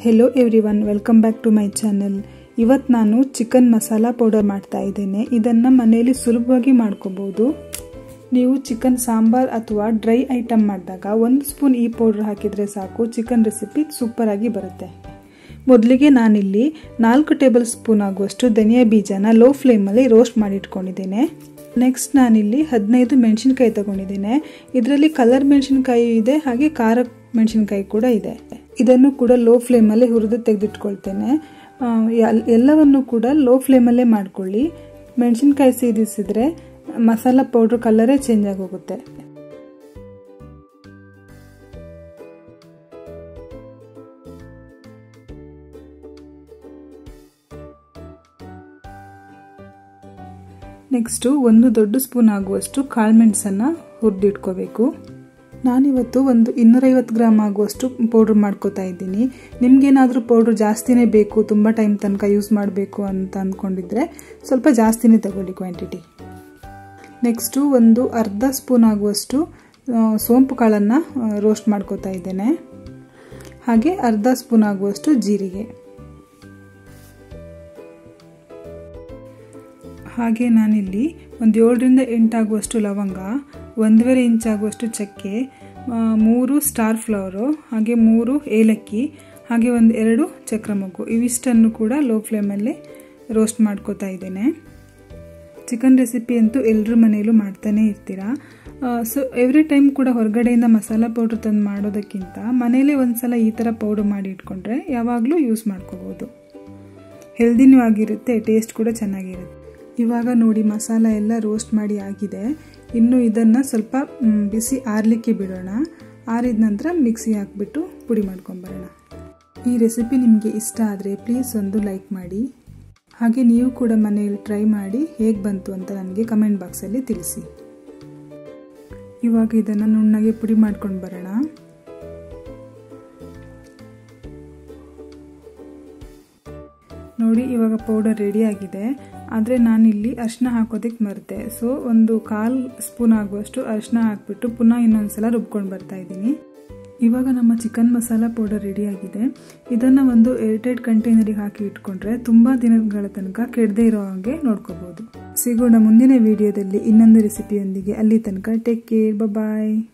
hello everyone welcome back to my channel ಇವತ್ತು ನಾನು chicken masala powder ಮಾಡ್ತಾ ಇದ್ದೇನೆ ಇದನ್ನು ಮನೆಯಲ್ಲಿ ಸುಲಭವಾಗಿ ಮಾಡ್ಕೋಬೋದು ನೀವು ಚಿಕನ್ ಸಾಂಬಾರ್ ಅಥವಾ ಡ್ರೈ ಐಟಮ್ ಮಾಡಿದಾಗ ಒಂದು ಸ್ಪೂನ್ ಈ ಪೌಡರ್ ಹಾಕಿದರೆ ಸಾಕು ಚಿಕನ್ ರೆಸಿಪಿ ಸೂಪರಾಗಿ ಬರುತ್ತೆ ಮೊದಲಿಗೆ ನಾನಿಲ್ಲಿ ನಾಲ್ಕು ಟೇಬಲ್ ಸ್ಪೂನ್ ಆಗುವಷ್ಟು ಧನಿಯಾ ಬೀಜನ ಲೋ ಫ್ಲೇಮಲ್ಲಿ ರೋಸ್ಟ್ ಮಾಡಿಟ್ಕೊಂಡಿದ್ದೇನೆ ನೆಕ್ಸ್ಟ್ ನಾನಿಲ್ಲಿ ಹದಿನೈದು ಮೆಣಸಿನ್ಕಾಯಿ ತಗೊಂಡಿದ್ದೇನೆ ಇದರಲ್ಲಿ ಕಲರ್ ಮೆಣಸಿನ್ಕಾಯಿ ಇದೆ ಹಾಗೆ ಖಾರ ಮೆಣಸಿನ್ಕಾಯಿ ಕೂಡ ಇದೆ ಇದನ್ನು ಕೂಡ ಲೋ ಫ್ಲೇಮಲ್ಲಿ ಹುರಿದು ತೆಗೆದಿಟ್ಕೊಳ್ತೇನೆ ಎಲ್ಲವನ್ನು ಕೂಡ ಲೋ ಫ್ಲೇಮಲ್ಲೇ ಮಾಡ್ಕೊಳ್ಳಿ ಮೆಣಸಿನ್ಕಾಯಿ ಸೇದಿಸಿದ್ರೆ ಮಸಾಲ ಪೌಡ್ರ್ ಕಲರೇ ಚೇಂಜ್ ಆಗೋಗುತ್ತೆ ನೆಕ್ಸ್ಟು ಒಂದು ದೊಡ್ಡ ಸ್ಪೂನ್ ಆಗುವಷ್ಟು ಕಾಳುಮೆಣಸನ್ನು ಹುರಿದಿಟ್ಕೋಬೇಕು ನಾನಿವತ್ತು ಒಂದು ಇನ್ನೂರೈವತ್ತು ಗ್ರಾಮ್ ಆಗುವಷ್ಟು ಪೌಡ್ರ್ ಮಾಡ್ಕೋತಾ ಇದ್ದೀನಿ ನಿಮಗೇನಾದರೂ ಪೌಡ್ರ್ ಜಾಸ್ತಿನೇ ಬೇಕು ತುಂಬ ಟೈಮ್ ತನಕ ಯೂಸ್ ಮಾಡಬೇಕು ಅಂತ ಅಂದ್ಕೊಂಡಿದ್ರೆ ಸ್ವಲ್ಪ ಜಾಸ್ತಿನೇ ತಗೊಳ್ಳಿ ಕ್ವಾಂಟಿಟಿ ನೆಕ್ಸ್ಟು ಒಂದು ಅರ್ಧ ಸ್ಪೂನ್ ಆಗುವಷ್ಟು ಸೋಂಪು ಕಾಳನ್ನು ರೋಸ್ಟ್ ಮಾಡ್ಕೋತಾ ಇದ್ದೇನೆ ಹಾಗೆ ಅರ್ಧ ಸ್ಪೂನ್ ಆಗುವಷ್ಟು ಜೀರಿಗೆ ಹಾಗೆ ನಾನಿಲ್ಲಿ ಒಂದು ಏಳರಿಂದ ಎಂಟಾಗುವಷ್ಟು ಲವಂಗ ಒಂದೂವರೆ ಇಂಚ್ ಆಗುವಷ್ಟು ಚಕ್ಕೆ ಮೂರು ಸ್ಟಾರ್ ಫ್ಲವರು ಹಾಗೆ ಮೂರು ಏಲಕ್ಕಿ ಹಾಗೆ ಒಂದು ಎರಡು ಚಕ್ರಮೊಗ್ಗು ಇವಿಷ್ಟನ್ನು ಕೂಡ ಲೋ ಫ್ಲೇಮಲ್ಲಿ ರೋಸ್ಟ್ ಮಾಡ್ಕೋತಾ ಇದ್ದೇನೆ ಚಿಕನ್ ರೆಸಿಪಿ ಅಂತೂ ಎಲ್ಲರ ಮನೆಯಲ್ಲೂ ಮಾಡ್ತಾನೆ ಇರ್ತೀರಾ ಸೊ ಎವ್ರಿ ಟೈಮ್ ಕೂಡ ಹೊರಗಡೆಯಿಂದ ಮಸಾಲ ಪೌಡ್ರ್ ತಂದು ಮಾಡೋದಕ್ಕಿಂತ ಮನೇಲೇ ಒಂದು ಸಲ ಈ ಥರ ಪೌಡ್ರ್ ಮಾಡಿ ಇಟ್ಕೊಂಡ್ರೆ ಯಾವಾಗಲೂ ಯೂಸ್ ಮಾಡ್ಕೋಬೋದು ಹೆಲ್ದಿನೂ ಆಗಿರುತ್ತೆ ಟೇಸ್ಟ್ ಕೂಡ ಚೆನ್ನಾಗಿರುತ್ತೆ ಇವಾಗ ನೋಡಿ ಮಸಾಲ ಎಲ್ಲ ರೋಸ್ಟ್ ಮಾಡಿ ಆಗಿದೆ ಇನ್ನು ಇದನ್ನು ಸ್ವಲ್ಪ ಬಿಸಿ ಆರಲಿಕ್ಕೆ ಬಿಡೋಣ ಆರಿದ ನಂತರ ಮಿಕ್ಸಿ ಹಾಕ್ಬಿಟ್ಟು ಪುಡಿ ಮಾಡ್ಕೊಂಬರೋಣ ಈ ರೆಸಿಪಿ ನಿಮಗೆ ಇಷ್ಟ ಆದರೆ ಪ್ಲೀಸ್ ಒಂದು ಲೈಕ್ ಮಾಡಿ ಹಾಗೆ ನೀವು ಕೂಡ ಮನೆಯಲ್ಲಿ ಟ್ರೈ ಮಾಡಿ ಹೇಗೆ ಬಂತು ಅಂತ ನನಗೆ ಕಮೆಂಟ್ ಬಾಕ್ಸಲ್ಲಿ ತಿಳಿಸಿ ಇವಾಗ ಇದನ್ನು ನುಣ್ಣಗೆ ಪುಡಿ ಮಾಡ್ಕೊಂಡು ಬರೋಣ ನೋಡಿ ಇವಾಗ ಪೌಡರ್ ರೆಡಿ ಆಗಿದೆ ಆದರೆ ನಾನಿಲ್ಲಿ ಅರಿಶಿನ ಹಾಕೋದಕ್ಕೆ ಮರೆತೆ ಸೊ ಒಂದು ಕಾಲು ಸ್ಪೂನ್ ಆಗುವಷ್ಟು ಅರಿಶಿನ ಹಾಕ್ಬಿಟ್ಟು ಪುನಃ ಇನ್ನೊಂದ್ಸಲ ರುಬ್ಕೊಂಡು ಬರ್ತಾ ಇದ್ದೀನಿ ಇವಾಗ ನಮ್ಮ ಚಿಕನ್ ಮಸಾಲ ಪೌಡರ್ ರೆಡಿ ಆಗಿದೆ ಇದನ್ನು ಒಂದು ಏರ್ಟೈಟ್ ಕಂಟೈನರಿಗೆ ಹಾಕಿ ಇಟ್ಕೊಂಡ್ರೆ ತುಂಬ ದಿನಗಳ ತನಕ ಕೆಡದೆ ಇರೋ ಹಾಗೆ ನೋಡ್ಕೋಬಹುದು ಸಿಗೋಣ ಮುಂದಿನ ವಿಡಿಯೋದಲ್ಲಿ ಇನ್ನೊಂದು ರೆಸಿಪಿಯೊಂದಿಗೆ ಅಲ್ಲಿ ತನಕ ಟೇಕ್ ಕೇರ್ ಬಾಯ್